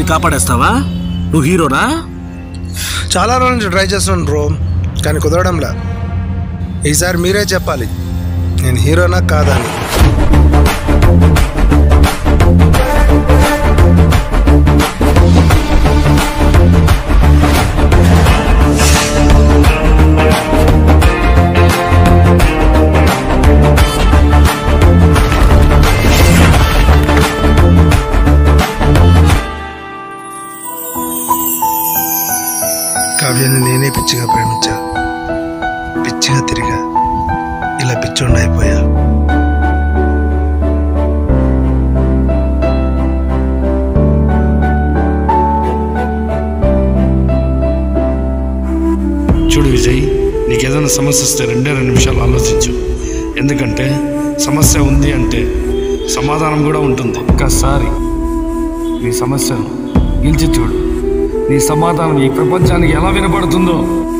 కాపాడేస్తావా నువ్వు హీరోనా చాలా రోజుల నుంచి ట్రై చేస్తున్నాను బ్రో కానీ కుదరడంలా ఈసారి మీరే చెప్పాలి నేను హీరోనా కాదా అని కావ్యాన్ని నేనే పిచ్చిగా ప్రేమించా పిచ్చిగా తిరిగా ఇలా పిచ్చోండి అయిపోయా చూడు విజయ్ నీకు ఏదైనా సమస్య వస్తే రెండే రెండు నిమిషాలు ఆలోచించు ఎందుకంటే సమస్య ఉంది అంటే సమాధానం కూడా ఉంటుంది ఒక్కసారి నీ సమస్యను నిలిచి చూడు నీ సమాధానం ఈ ప్రపంచానికి ఎలా వినపడుతుందో